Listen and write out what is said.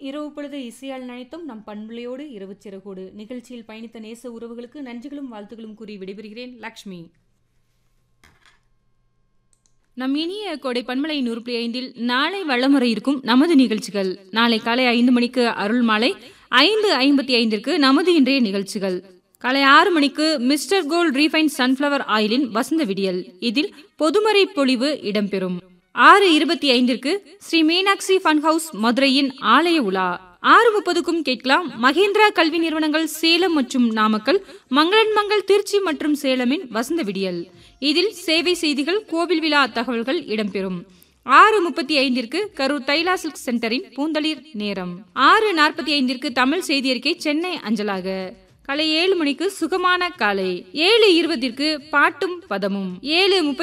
இரவு பொழுது இசையால் நினைத்தும் நம் பண்புலையோடு இரவு சிறகோடு நிகழ்ச்சியில் பயணித்த நேச உறவுகளுக்கு நன்றிகளும் வாழ்த்துகளும் கூறி விடைபெறுகிறேன் லக்ஷ்மி நம் இனிய கொடை பண்பலை நூறு புள்ளி ஐந்தில் நாளை வளமுறை இருக்கும் நமது நிகழ்ச்சிகள் நாளை காலை ஐந்து மணிக்கு அருள் மாலை ஐந்து ஐம்பத்தி ஐந்திற்கு நமது இன்றைய நிகழ்ச்சிகள் காலை ஆறு மணிக்கு மிஸ்டர் கோல்ட் ரீஃபைன் சன்ஃபிளவர் ஆயிலின் வசந்த விடியல் இதில் பொதுமறை பொழிவு இடம்பெறும் ஆறு இருபத்தி ஐந்திற்கு ஸ்ரீ மீனாட்சி ஃபன் ஹவுஸ் மதுரையின் ஆலய உலா ஆறு முப்பதுக்கும் கேட்கலாம் மகேந்திரா கல்வி நிறுவனங்கள் சேலம் மற்றும் நாமக்கல் மங்களன் மங்கள் திருச்சி மற்றும் சேலமின் வசந்த விடியல் இதில் சேவை செய்திகள் கோவில் விழா தகவல்கள் இடம்பெறும் ஆறு முப்பத்தி ஐந்திற்கு கரூர் தைலா சில்க் சென்டரின் பூந்தளிர் நேரம் ஆறு நாற்பத்தி ஐந்திற்கு தமிழ் செய்தி அறிக்கை சென்னை அஞ்சலாக காலை ஏழு மணிக்கு சுகமான காலை ஏழு இருபதிற்கு பாட்டும் பதமும் ஏழு முப்பத்தி